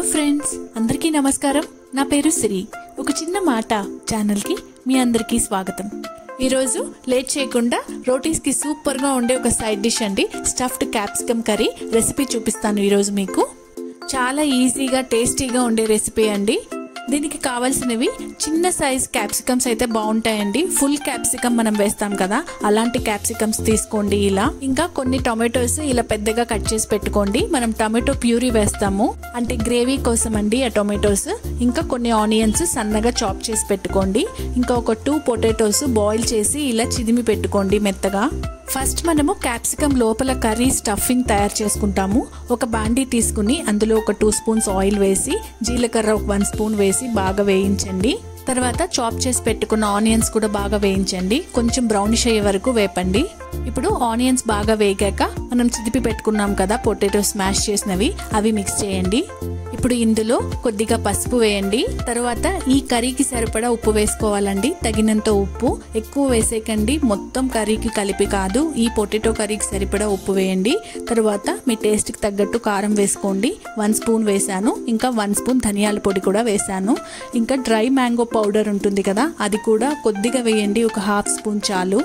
friends అందరికీ నమస్కారం నా పేరు సిరి ఒక చిన్న మాట ఛానల్కి మీ అందరికీ స్వాగతం ఈరోజు లేట్ చేయకుండా రోటీస్కి సూపర్గా ఉండే ఒక సైడ్ డిష్ అండి స్టఫ్డ్ క్యాప్సికమ్ కర్రీ రెసిపీ చూపిస్తాను ఈరోజు మీకు చాలా ఈజీగా టేస్టీగా ఉండే రెసిపీ అండి దీనికి కావాల్సినవి చిన్న సైజ్ క్యాప్సికమ్స్ అయితే బాగుంటాయండి ఫుల్ క్యాప్సికమ్ మనం వేస్తాం కదా అలాంటి క్యాప్సికమ్స్ తీసుకోండి ఇలా ఇంకా కొన్ని టొమాటోస్ ఇలా పెద్దగా కట్ చేసి పెట్టుకోండి మనం టొమాటో ప్యూరీ వేస్తాము అంటే గ్రేవీ కోసం అండి ఆ టొమాటోస్ ఇంకా కొన్ని ఆనియన్స్ సన్నగా చాప్ చేసి పెట్టుకోండి ఇంకా ఒక టూ పొటాటోస్ బాయిల్ చేసి ఇలా చిదిమి పెట్టుకోండి మెత్తగా ఫస్ట్ మనము క్యాప్సికమ్ లోపల కర్రీ స్టఫింగ్ తయారు చేసుకుంటాము ఒక బాండీ తీసుకుని అందులో ఒక టూ స్పూన్స్ ఆయిల్ వేసి జీలకర్ర ఒక వన్ స్పూన్ వేసి బాగా వేయించండి తర్వాత చాప్ చేసి పెట్టుకున్న ఆనియన్స్ కూడా బాగా వేయించండి కొంచెం బ్రౌనిష్ అయ్యే వరకు వేపండి ఇప్పుడు ఆనియన్స్ బాగా వేగాక మనం చిదిపి పెట్టుకున్నాం కదా పొటాటో స్మాష్ చేసినవి అవి మిక్స్ చేయండి ఇప్పుడు ఇందులో కొద్దిగా పసుపు వేయండి తర్వాత ఈ కర్రీకి సరిపడా ఉప్పు వేసుకోవాలండి తగినంత ఉప్పు ఎక్కువ వేసేకండి మొత్తం కర్రీకి కలిపి కాదు ఈ పొటాటో కర్రీకి సరిపడా ఉప్పు వేయండి తర్వాత మీ టేస్ట్కి తగ్గట్టు కారం వేసుకోండి వన్ స్పూన్ వేసాను ఇంకా వన్ స్పూన్ ధనియాల పొడి కూడా వేసాను ఇంకా డ్రై మ్యాంగో పౌడర్ ఉంటుంది కదా అది కూడా కొద్దిగా వేయండి ఒక హాఫ్ స్పూన్ చాలు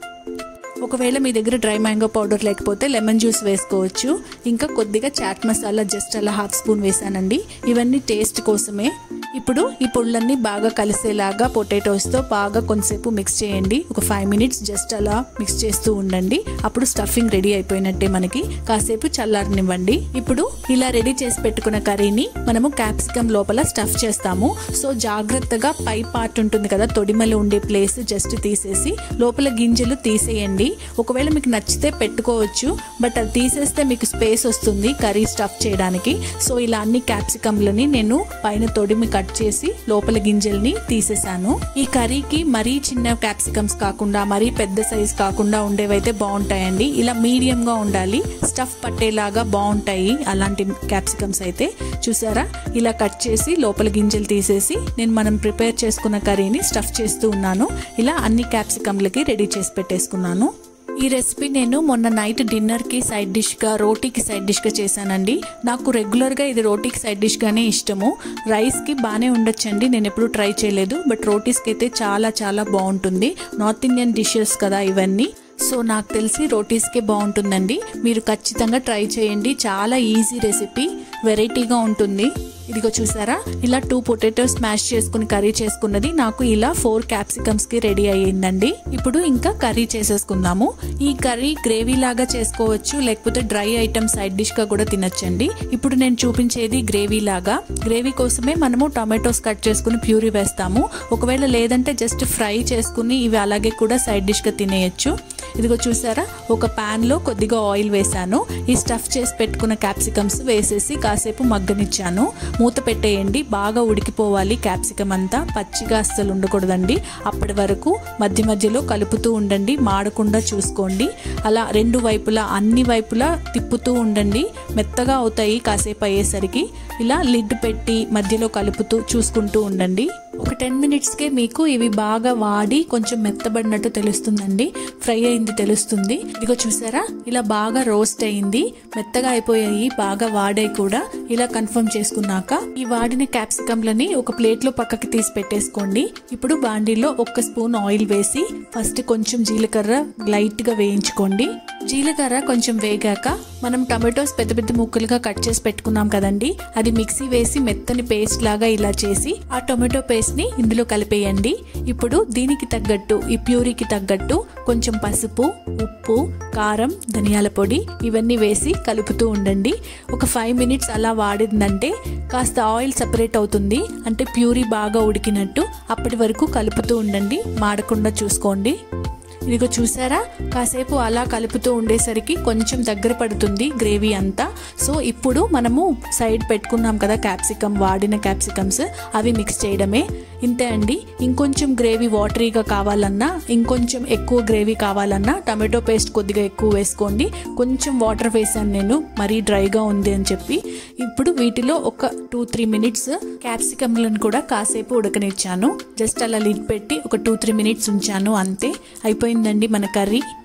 ఒకవేళ మీ దగ్గర డ్రై మ్యాంగో పౌడర్ లేకపోతే లెమన్ జ్యూస్ వేసుకోవచ్చు ఇంకా కొద్దిగా చాట్ మసాలా జస్ట్ అలా హాఫ్ స్పూన్ వేసానండి ఇవన్నీ టేస్ట్ కోసమే ఇప్పుడు ఈ పొళ్ళన్నీ బాగా కలిసేలాగా పొటాటోస్తో బాగా కొంతసేపు మిక్స్ చేయండి ఒక ఫైవ్ మినిట్స్ జస్ట్ అలా మిక్స్ చేస్తూ ఉండండి అప్పుడు స్టఫింగ్ రెడీ అయిపోయినట్టే మనకి కాసేపు చల్లారనివ్వండి ఇప్పుడు ఇలా రెడీ చేసి పెట్టుకున్న కర్రీని మనము క్యాప్సికమ్ లోపల స్టఫ్ చేస్తాము సో జాగ్రత్తగా పై పార్ట్ ఉంటుంది కదా తొడిమలు ఉండే ప్లేస్ జస్ట్ తీసేసి లోపల గింజలు తీసేయండి ఒకవేళ మీకు నచ్చితే పెట్టుకోవచ్చు బట్ అది తీసేస్తే మీకు స్పేస్ వస్తుంది కర్రీ స్టఫ్ చేయడానికి సో ఇలా అన్ని క్యాప్సికమ్లని నేను పైన తొడిమి కట్ చేసి లోపల గింజల్ని తీసేసాను ఈ కర్రీకి మరీ చిన్న క్యాప్సికమ్స్ కాకుండా మరీ పెద్ద సైజ్ కాకుండా ఉండేవైతే బాగుంటాయండి ఇలా మీడియం గా ఉండాలి స్టఫ్ పట్టేలాగా బాగుంటాయి అలాంటి క్యాప్సికమ్స్ అయితే చూసారా ఇలా కట్ చేసి లోపల గింజలు తీసేసి నేను మనం ప్రిపేర్ చేసుకున్న కర్రీని స్టఫ్ చేస్తూ ఉన్నాను ఇలా అన్ని క్యాప్సికమ్లకి రెడీ చేసి పెట్టేసుకున్నాను ఈ రెసిపీ నేను మొన్న నైట్ డిన్నర్కి సైడ్ డిష్గా రోటీకి సైడ్ డిష్గా చేశానండి నాకు రెగ్యులర్గా ఇది రోటీకి సైడ్ డిష్గానే ఇష్టము రైస్కి బాగానే ఉండొచ్చండి నేను ఎప్పుడు ట్రై చేయలేదు బట్ రోటీస్కి అయితే చాలా చాలా బాగుంటుంది నార్త్ ఇండియన్ డిషెస్ కదా ఇవన్నీ సో నాకు తెలిసి రోటీస్కే బాగుంటుందండి మీరు ఖచ్చితంగా ట్రై చేయండి చాలా ఈజీ రెసిపీ వెరైటీగా ఉంటుంది ఇదిగో చూసారా ఇలా టూ పొటాటోస్ స్మాష్ చేసుకుని కర్రీ చేసుకున్నది నాకు ఇలా ఫోర్ క్యాప్సికమ్స్ కి రెడీ అయ్యిందండి ఇప్పుడు ఇంకా కర్రీ చేసేసుకుందాము ఈ కర్రీ గ్రేవీ లాగా చేసుకోవచ్చు లేకపోతే డ్రై ఐటమ్ సైడ్ డిష్ గా కూడా తినొచ్చండి ఇప్పుడు నేను చూపించేది గ్రేవీ లాగా గ్రేవీ కోసమే మనము టొమాటోస్ కట్ చేసుకుని ప్యూరీ వేస్తాము ఒకవేళ లేదంటే జస్ట్ ఫ్రై చేసుకుని ఇవి అలాగే కూడా సైడ్ డిష్ గా తినేయచ్చు ఇదిగో చూసారా ఒక పాన్ లో కొద్దిగా ఆయిల్ వేసాను ఈ స్టఫ్ చేసి పెట్టుకున్న క్యాప్సికమ్స్ వేసేసి కాసేపు మగ్గనిచ్చాను మూత పెట్టేయండి బాగా ఉడికిపోవాలి క్యాప్సికమ్ అంతా పచ్చిగా అస్సలు ఉండకూడదండి అప్పటి వరకు మధ్య మధ్యలో కలుపుతూ ఉండండి మాడకుండా చూసుకోండి అలా రెండు వైపులా అన్ని వైపులా తిప్పుతూ ఉండండి మెత్తగా అవుతాయి కాసేపు అయ్యేసరికి ఇలా లిడ్ పెట్టి మధ్యలో కలుపుతూ చూసుకుంటూ ఉండండి ఒక టెన్ మినిట్స్కే మీకు ఇవి బాగా వాడి కొంచెం మెత్తబడినట్టు తెలుస్తుందండి ఫ్రై అయింది తెలుస్తుంది ఇదిగో చూసారా ఇలా బాగా రోస్ట్ అయింది మెత్తగా అయిపోయాయి బాగా వాడాయి కూడా ఇలా కన్ఫర్మ్ చేసుకున్నాక ఈ వాడిన క్యాప్సికమ్లని ఒక ప్లేట్ లో పక్కకి తీసి పెట్టేసుకోండి ఇప్పుడు బాండీలో ఒక్క స్పూన్ ఆయిల్ వేసి ఫస్ట్ కొంచెం జీలకర్ర లైట్ గా వేయించుకోండి జీలకర్ర కొంచెం వేగాక మనం టమాటోస్ పెద్ద పెద్ద ముక్కలుగా కట్ చేసి పెట్టుకున్నాం కదండి అది మిక్సీ వేసి మెత్తని పేస్ట్ లాగా ఇలా చేసి ఆ టొమాటో పేస్ట్ ని ఇందులో కలిపేయండి ఇప్పుడు దీనికి తగ్గట్టు ఈ ప్యూరీకి తగ్గట్టు కొంచెం పసుపు ఉప్పు కారం ధనియాల పొడి ఇవన్నీ వేసి కలుపుతూ ఉండండి ఒక ఫైవ్ మినిట్స్ అలా వాడిందంటే కాస్త ఆయిల్ సపరేట్ అవుతుంది అంటే ప్యూరీ బాగా ఉడికినట్టు అప్పటి వరకు కలుపుతూ ఉండండి మాడకుండా చూసుకోండి ఇదిగో చూసారా కాసేపు అలా కలుపుతూ ఉండేసరికి కొంచెం దగ్గర పడుతుంది గ్రేవీ అంతా సో ఇప్పుడు మనము సైడ్ పెట్టుకున్నాం కదా క్యాప్సికమ్ వాడిన క్యాప్సికమ్స్ అవి మిక్స్ చేయడమే ఇంతే అండి ఇంకొంచెం గ్రేవీ వాటరీగా కావాలన్నా ఇంకొంచెం ఎక్కువ గ్రేవీ కావాలన్నా టమాటో పేస్ట్ కొద్దిగా ఎక్కువ వేసుకోండి కొంచెం వాటర్ వేసాను నేను మరీ డ్రైగా ఉంది అని చెప్పి ఇప్పుడు వీటిలో ఒక టూ త్రీ మినిట్స్ క్యాప్సికమ్లను కూడా కాసేపు ఉడకనిచ్చాను జస్ట్ అలా లిడ్ పెట్టి ఒక టూ త్రీ మినిట్స్ ఉంచాను అంతే అయిపోయిందండి మన కర్రీ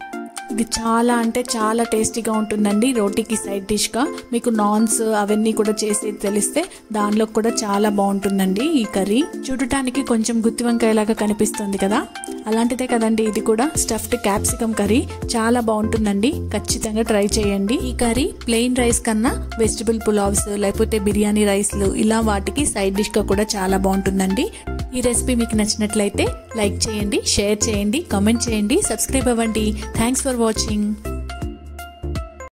ఇది చాలా అంటే చాలా టేస్టీగా ఉంటుందండి రోటీకి సైడ్ డిష్గా మీకు నాన్స్ అవన్నీ కూడా చేసేది తెలిస్తే దానిలో కూడా చాలా బాగుంటుందండి ఈ కర్రీ చూడటానికి కొంచెం గుత్తి వంకాయలాగా కనిపిస్తుంది కదా అలాంటిదే కదండి ఇది కూడా స్టఫ్డ్ క్యాప్సికమ్ కర్రీ చాలా బాగుంటుందండి ఖచ్చితంగా ట్రై చేయండి ఈ కర్రీ ప్లెయిన్ రైస్ కన్నా వెజిటబుల్ పులావ్స్ లేకపోతే బిర్యానీ రైస్లు ఇలా వాటికి సైడ్ డిష్గా కూడా చాలా బాగుంటుందండి ఈ రెసిపీ మీకు నచ్చినట్లయితే లైక్ చేయండి షేర్ చేయండి కామెంట్ చేయండి సబ్స్క్రైబ్ అవ్వండి థ్యాంక్స్ ఫర్ వాచింగ్